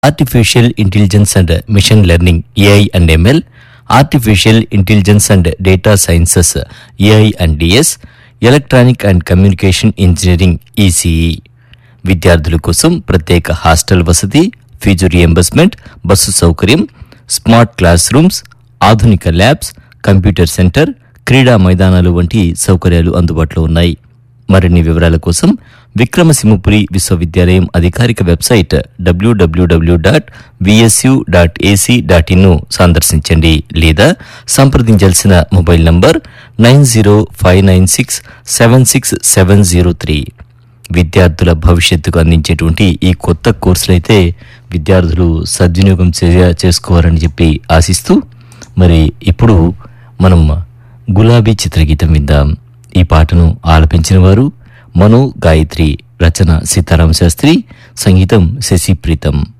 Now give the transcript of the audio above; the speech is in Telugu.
artificial intelligence and machine learning AI and ML artificial intelligence and data sciences AI and DS electronic and communication engineering ECE విద్యార్థుల కోసం ప్రత్యేక హాస్టల్ వసతి ఫీజు రియంబర్స్మెంట్ బస్సు సౌకర్యం స్మార్ట్ క్లాస్ రూమ్స్ ఆధునిక ల్యాబ్స్ కంప్యూటర్ సెంటర్ క్రీడా మైదానాలు వంటి సౌకర్యాలు అందుబాటులో ఉన్నాయి మరిన్ని వివరాల కోసం విక్రమసింహపురి విశ్వవిద్యాలయం అధికారిక వెబ్సైట్ డబ్ల్యూడబ్ల్యూడబ్ల్యూ dot VSU dot AC dot in సందర్శించండి లేదా సంప్రదించాల్సిన mobile number nine zero five nine six seven six seven zero three విద్యార్థుల భవిష్యత్తుకు అందించేటువంటి ఈ కొత్త కోర్సులైతే విద్యార్థులు సద్వినియోగం చే- చేసుకోవాలని చెప్పి ఆశిస్తూ మరి ఇప్పుడు మనం గులాబీ చిత్రగీతం విందాం ఈ పాటను ఆలపించిన వారు మను గాయత్రి రచన సీతారామ శాస్త్రి సంగీతం శశి ప్రీతం